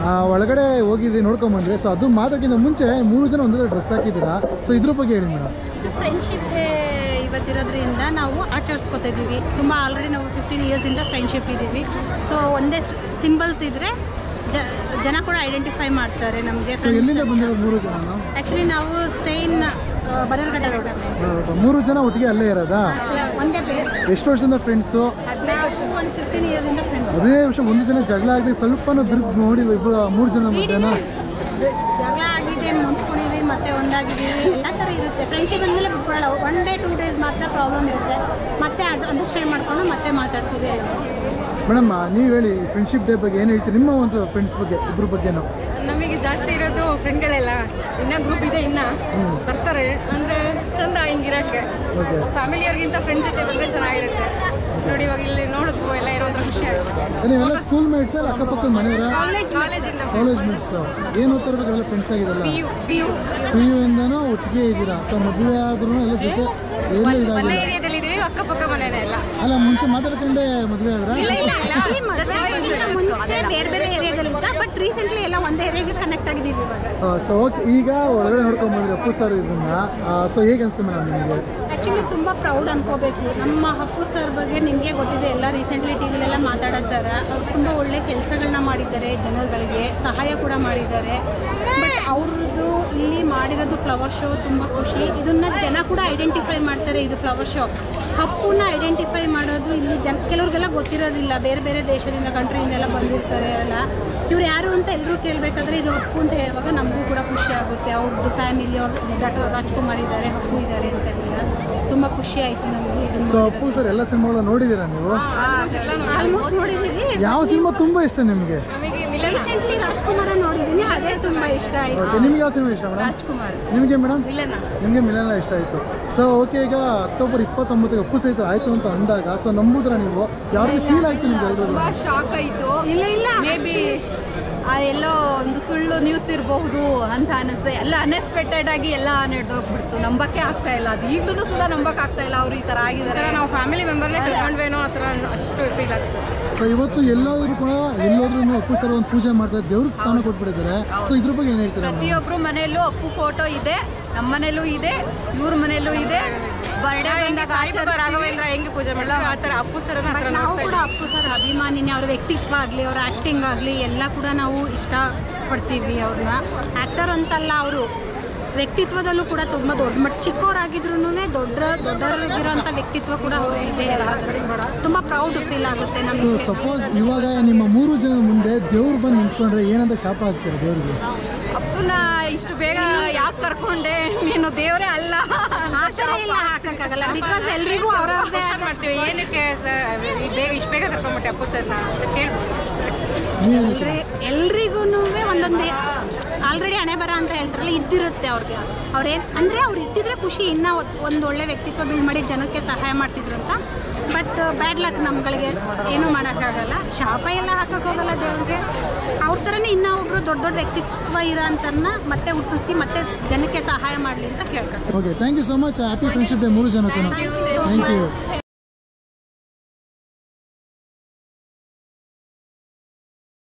ಆ, ಒಳಗಡೆ ಹೋಗಿದ್ರಿ ನೋಡ್ಕೊಂಬಂದ್ರೆ ಸೊ ಅದು ಮಾತ್ರಕ್ಕಿಂತ ಮುಂಚೆ ಮೂರು ಜನ ಒಂದೇ ಡ್ರೆಸ್ ಹಾಕಿದ್ದೀರಾ ಸೊ ಇದ್ರ ಬಗ್ಗೆ ಹೇಳಿ ಮೇಡಮ್ ಫ್ರೆಂಡ್ಶಿಪ್ ಡೇ ಇವತ್ತಿರೋದ್ರಿಂದ ನಾವು ಆಚರಿಸ್ಕೊತಾ ಇದ್ದೀವಿ ತುಂಬ ಆಲ್ರೆಡಿ ನಾವು ಫಿಫ್ಟೀನ್ ಇಯರ್ಸಿಂದ ಫ್ರೆಂಡ್ಶಿಪ್ ಇದ್ದೀವಿ ಸೊ ಒಂದೇ ಸಿಂಬಲ್ಸ್ ಇದ್ದರೆ ಜ ಜನ ಕೂಡ ಐಡೆಂಟಿಫೈ ಮಾಡ್ತಾರೆ ನಮಗೆ ಸೊ ಎಲ್ಲಿಂದ ಬಂದಿರೋದು ಮೂರು ಜನ ಆ್ಯಕ್ಚುಲಿ ನಾವು ಸ್ಟೇನ್ ಬನರ್ಘಟ್ಟ ರೋಡ್ ಮೂರು ಜನ ಒಟ್ಟಿಗೆ ಅಲ್ಲೇ ಇರೋದಾ ಒಂದೇ ಪ್ಲೇಸ್ ಎಷ್ಟು ವರ್ಷದಿಂದ ಫ್ರೆಂಡ್ಸು ಒಂದು ಫಿಫ್ಟೀನ್ ಇಯರ್ಸಿಂದ ಫ್ರೆಂಡ್ಸ್ ಹದಿನೈದು ವರ್ಷ ಒಂದು ದಿನ ಜಗಳ ಆಗಲಿ ಸ್ವಲ್ಪನೂ ಬಿರುಕು ನೋಡಿ ಇಬ್ಬರು ಮೂರು ಜನ ಮಧ್ಯನ ಜಗಳ ಆಗಿದೆ ಮುಂಚ್ಕೊಂಡಿವಿ ಮತ್ತೆ ಒಂದಾಗಿದ್ದೀವಿ ಎಲ್ಲ ಥರ ಇರುತ್ತೆ ಫ್ರೆಂಡ್ಶಿಪ್ ಅಂದಮೇಲೆ ಬಿಟ್ಕೊಳ್ಳಲ್ಲ ಒನ್ ಡೇ ಟೂ ಡೇಸ್ ಮಾತ್ರ ಪ್ರಾಬ್ಲಮ್ ಇರುತ್ತೆ ಮತ್ತೆ ಅದು ಅಂಡರ್ಸ್ಟ್ಯಾಂಡ್ ಮಾಡ್ಕೊಂಡು ಮತ್ತೆ ಮಾತಾಡ್ತೀವಿ ಮೇಡಮ್ ನೀವು ಹೇಳಿ ಫ್ರೆಂಡ್ಶಿಪ್ ಡೇ ಬಗ್ಗೆ ಏನು ಹೇಳ್ತೀರಿ ನಿಮ್ಮ ಒಂದು ಫ್ರೆಂಡ್ಸ್ ಬಗ್ಗೆ ಇಬ್ಬರ ಬಗ್ಗೆನೂ ನಮಗೆ ಜಾಸ್ತಿ ಇರೋದು ಫ್ರೆಂಡ್ಗಳೆಲ್ಲ ಇನ್ನ ಗ್ರೂಪ್ ಇದೆ ಇನ್ನ ಹ್ಮ್. ಬರ್ತಾರೆ ಅಂದ್ರೆ ಚಂದ ಹಿಂಗಿರಕ್ಕೆ ಓಕೆ ಫ್ಯಾಮಿಲಿಯವ್ರಿಗಿಂತ ಫ್ರೆಂಡ್ ಜೊತೆ ಬಂದ್ರೆ ಚೆನ್ನಾಗಿರುತ್ತೆ ನೋಡಿ ಇವಾಗ ಇಲ್ಲಿ ನೋಡಿದ್ವು ಎಲ್ಲ ಇರೋದ್ರ ಖುಷಿ ಆಗುತ್ತೆ ನೀವೆಲ್ಲ ಸ್ಕೂಲ್ ಮೇಟ್ಸ್ ಅಲ್ಲ ಅಕ್ಕಪಕ್ಕದ ಮನೆಯವರ ಕಾಲೇಜ್ ಕಾಲೇಜಿಂದ ಕಾಲೇಜ್ ಮೇಟ್ಸ್ ಏನು ಓದ್ತಾ ಇರ್ಬೇಕಲ್ಲ ಫ್ರೆಂಡ್ಸ್ ಆಗಿರಲ್ಲ P U P U P U ಇಂದನೂ ಒಟ್ಟಿಗೆ ಇದ್ದೀರಾ ಸೊ ಮದುವೆ ಆದ್ರೂ ಎಲ್ಲ ಜೊತೆ ಎಲ್ಲ ಒಂದೇ ಇದಾಗಿಲ್ಲ ಏರಿಯಾದಲ್ಲಿ ಇದೀವಿ ಅಕ್ಕಪಕ್ಕ ಮನೆನೇ ಎಲ್ಲ ಅಲ್ಲ ಮುಂಚೆ ಮಾತಾಡ್ಕೊಂಡೆ ಮದುವೆ ಆದ್ರ ಮುಂಚೆ ಬೇರೆ ಬೇರೆ ಏರಿಯಾದಲ್ಲಿದ್ದ ಬಟ್ ರೀಸೆಂಟ್ಲಿ ಎಲ್ಲ ಒಂದೇ ಏರಿಯಾಗೆ ಕನೆಕ್ಟ್ ಆಗಿದ್ದೀವಿ ಇವಾಗ ಸೊ ಓಕೆ ಈಗ ಒಳಗಡೆ ನೋಡ್ಕೊಂಡ್ ಬಂದ್ರಿ ಅಪ್ಪು ಸರ್ ಇದನ್ನ ಸೊ ಹೇಗೆ ಅನಿಸ್ತು ಮೇಡಮ್ ನಿಮಗೆ ಆ್ಯಕ್ಚುಲಿ ತುಂಬ ಪ್ರೌಡ್ ಅನ್ಕೋಬೇಕು ನಮ್ಮ ಹಪ್ಪು ಸರ್ ಬಗ್ಗೆ ನಿಮಗೆ ಗೊತ್ತಿದೆ ಎಲ್ಲ ರೀಸೆಂಟ್ಲಿ ಟಿ ವಿಲೆಲ್ಲ ಮಾತಾಡತ್ತಾರೆ ಅವ್ರು ತುಂಬ ಒಳ್ಳೆ ಕೆಲಸಗಳನ್ನ ಮಾಡಿದ್ದಾರೆ ಜನಗಳಿಗೆ ಸಹಾಯ ಕೂಡ ಮಾಡಿದ್ದಾರೆ ಬಟ್ ಅವ್ರದ್ದು ಇಲ್ಲಿ ಮಾಡಿರೋದು ಫ್ಲವರ್ ಶೋ ತುಂಬ ಖುಷಿ ಇದನ್ನ ಜನ ಕೂಡ ಐಡೆಂಟಿಫೈ ಮಾಡ್ತಾರೆ ಇದು ಫ್ಲವರ್ ಶೋ ಹಪ್ಪುನ ಐಡೆಂಟಿಫೈ ಮಾಡೋದು ಇಲ್ಲಿ ಜನ ಕೆಲವ್ರಿಗೆಲ್ಲ ಗೊತ್ತಿರೋದಿಲ್ಲ ಬೇರೆ ಬೇರೆ ದೇಶದಿಂದ ಕಂಟ್ರಿಯಿಂದೆಲ್ಲ ಬಂದಿರ್ತಾರೆ ಅಲ್ಲ ಇವ್ರು ಯಾರು ಅಂತ ಎಲ್ಲರೂ ಕೇಳಬೇಕಾದ್ರೆ ಇದು ಹಪ್ಪು ಅಂತ ಹೇಳುವಾಗ ನಮಗೂ ಕೂಡ ಖುಷಿ ಆಗುತ್ತೆ ಅವ್ರದ್ದು ಫ್ಯಾಮಿಲಿ ಅವ್ರ ಡಾಕ್ಟರ್ ರಾಜ್ಕುಮಾರ್ ಇದ್ದಾರೆ ಹಪ್ಪು ಇದ್ದಾರೆ ಅಂತೆಲ್ಲ ತುಂಬ ಖುಷಿ ಆಯಿತು ನಮಗೆ ಇದನ್ನು ಸೊ ಅಪ್ಪು ಸರ್ ಎಲ್ಲ ಸಿನಿಮಾಗಳು ನೋಡಿದ್ದೀರಾ ನೀವು ಆಲ್ಮೋಸ್ಟ್ ನೋಡಿದ್ದೀವಿ ಯಾವ ಸಿನಿಮಾ ತುಂಬಾ ಇಷ್ಟ ನಿಮಗೆ ನಮಗೆ ಮಿಲನ ರೀಸೆಂಟ್ಲಿ ರಾಜ್ಕುಮಾರ ನೋಡಿದ್ದೀನಿ ಅದೇ ತುಂಬ ಇಷ್ಟ ಆಯಿತು ಓಕೆ ನಿಮ್ಗೆ ಯಾವ ಸಿನಿಮಾ ಇಷ್ಟ ಮೇಡಮ್ ರಾಜ್ಕುಮಾರ್ ನಿಮಗೆ ಮೇಡಮ್ ಮಿಲನ ನಿಮಗೆ ಮಿಲನ ಇಷ್ಟ ಆಯಿತು ಸೊ ಓಕೆ ಈಗ ಅಕ್ಟೋಬರ್ ಇಪ್ಪತ್ತೊಂಬತ್ತಿಗೆ ಅಪ್ಪು ಸಹಿತ ಆಯಿತು ಅಂತ ಅಂದಾಗ ಸೊ ನಂಬುದ್ರ ನೀವು ಯಾವ ರೀತಿ ಫೀಲ್ ಆಯಿತು ನಿಮ್ಗೆ ಎಲ್ರಿಗೂ? ತುಂಬಾ ಶಾಕ್ ಆಯಿತು ಇಲ್ಲ ಇಲ್ಲ ಮೇ ಬಿ ಎಲ್ಲೋ ಒಂದು ಸುಳ್ಳು ನ್ಯೂಸ್ ಇರಬಹುದು ಅಂತ ಅನಿಸ್ತು ಎಲ್ಲ ಅನ್ಎಕ್ಸ್ಪೆಕ್ಟೆಡ್ ಆಗಿ ಎಲ್ಲ ನಡೆದೋಗ್ಬಿಡ್ತು ನಂಬಕ್ಕೆ ಆಗ್ತಾ ಇಲ್ಲ ಅದು ಈಗಲೂ ಸುಧಾ ನಂಬಕ್ಕೆ ಆಗ್ತಾ ಇಲ್ಲ ಅವ್ರು ಈ ಥರ ಆಗಿದ್ದಾರೆ ನಾವು ಫ್ಯಾಮಿಲಿ ಮೆಂಬರ್ನೇ ಕಳ್ಕೊಂಡ್ವೇನೋ ಆ ಥರ ಅಷ್ಟು ಫೀಲ್ ಆಗ್ತದೆ ಸೊ ಇವತ್ತು ಎಲ್ಲಾದ್ರೂ ಕೂಡ ಎಲ್ಲೋದ್ರೂ ಅಪ್ಪು ಸರ್ ಒಂದು ಪೂಜೆ ಮಾಡ್ತಾರೆ ದೇವ್ರಿಗೆ ಸ್ಥಾನ ಕೊಟ್ಬಿಟ್ಟಿದ್ದಾರೆ ಸೊ ಇದ್ರ ಬಗ್ಗೆ ಏನು ಹೇಳ್ತೀರಾ ಮೇಡಮ್? ಪ್ರತಿಯೊಬ್ಬರು ಮನೆಯಲ್ಲೂ ಅಪ್ಪು ಫೋಟೋ ಇದೆ ನಮ್ಮ ಮನೇಲೂ ಇದೆ ಇವ್ರ ಮನೇಲೂ ಇದೆ ಬರ್ಡೇ ಹೆಂಗೆ ಬಂದಾಗ ಸಾಯಿಬಾಬಾ ರಾಘವೇಂದ್ರ ಹೆಂಗೆ ಪೂಜೆ ಮಾಡ್ತಾರೆ ಆ ಥರ ಅಪ್ಪು ಸರನ ಆ ಥರ ನಾವು ನೋಡ್ತಾ ಕೂಡ ಅಪ್ಪು ಸರ್ ಅಭಿಮಾನಿನಿ ಅವ್ರ ವ್ಯಕ್ತಿತ್ವ ಆಗಲಿ ಅವ್ರ ಆ್ಯಕ್ಟಿಂಗ್ ಆಗಲಿ ಎಲ್ಲ ಕೂಡ ನಾವು ಇಷ್ಟಪಡ್ತೀವಿ ಅವ್ರನ್ನ ಆ್ಯಕ್ಟರ್ ಅಂತಲ್ಲ ಅವರು ವ್ಯಕ್ತಿತ್ವದಲ್ಲೂ ಕೂಡ ತುಂಬ ದೊಡ್ಡ ಮಟ್ಟ ಚಿಕ್ಕವರಾಗಿದ್ರು ದೊಡ್ಡ ದೊಡ್ಡವರಾಗಿರೋಂಥ ವ್ಯಕ್ತಿತ್ವ ಕೂಡ ಅವ್ರಿಗೆ ಇದೆ ಎಲ್ಲಾದ್ರೂ ತುಂಬ ಪ್ರೌಡ್ ಫೀಲ್ ಆಗುತ್ತೆ ಸೊ ನಮಗೆ ಸಪೋಸ್ ಇವಾಗ ನಿಮ್ಮ ಮೂರು ಜನದ ಮುಂದೆ ದೇವ್ರು ಬಂದು ನಿಂತ್ಕೊಂಡ್ರೆ ಏನಂತ ಶಾಪ ಹಾಕ್ತಾರೆ ದೇವ್ರಿಗೆ ಅಪ್ಪನ ಇಷ್ಟು ಬೇಗ ಯಾಕೆ ಕರ್ಕೊಂಡೆ ನೀನು ದೇವರೇ ಅಲ್ಲ ಆ ಥರ ಎಲ್ಲ ಹಾಕೋಕ್ಕಾಗಲ್ಲ ಬಿಕಾಸ್ ಎಲ್ರಿಗೂ ಅವ್ರವ್ರದ್ದೇ ಕ್ವಶನ್ ಮಾಡ್ತೀವಿ ಏನಕ್ಕೆ ಸರ್ ಈ ಬೇಗ ಇಷ್ಟು ಬೇಗ ಕರ್ಕೊಂಬಿಟ್ಟೆ ಅಪ್ಪು ಸರ್ನ ಅಂತ ಕೇಳ್ಬೋದು ನೀವು ಎಲ್ರಿ ಎಲ್ರಿಗೂ ಒಂದೊಂದು ಆಲ್ರೆಡಿ ಹಣೆ ಬರ ಅಂತ ಹೇಳ್ತಾರಲ್ಲ ಇದ್ದಿರುತ್ತೆ ಅವ್ರಿಗೆ ಅವ್ರೇನು ಅಂದರೆ ಅವ್ರು ಇದ್ದಿದ್ರೆ ಖುಷಿ ಇನ್ನೂ ಒಂದು ಒಳ್ಳೆ ವ್ಯಕ್ತಿತ್ವ ಬಿಲ್ಡ್ ಮಾಡಿ ಜನಕ್ಕೆ ಸಹಾಯ ಮಾಡ್ತಿದ್ರು ಅಂತ ಬಟ್ ಬ್ಯಾಡ್ ಲಕ್ ನಮ್ಗಳಿಗೆ ಏನೂ ಮಾಡೋಕ್ಕಾಗಲ್ಲ ಶಾಪ ಎಲ್ಲ ಹಾಕೋಕ್ಕಾಗಲ್ಲ ದೇವ್ರಿಗೆ ಅವ್ರ ಥರನೇ ಇನ್ನೂ ಒಬ್ರು ದೊಡ್ಡ ದೊಡ್ಡ ವ್ಯಕ್ತಿತ್ವ ಇರೋ ಅಂತನ್ನ ಮತ್ತೆ ಹುಟ್ಟಿಸಿ ಮತ್ತೆ ಜನಕ್ಕೆ ಸಹಾಯ ಮಾಡಲಿ ಅಂತ ಕೇಳ್ಕೊಳ್ತೀನಿ okay thank you so much happy friendship day ಮೂರು ಜನಕ್ಕೂ ಥ್ಯಾಂಕ್ ಯು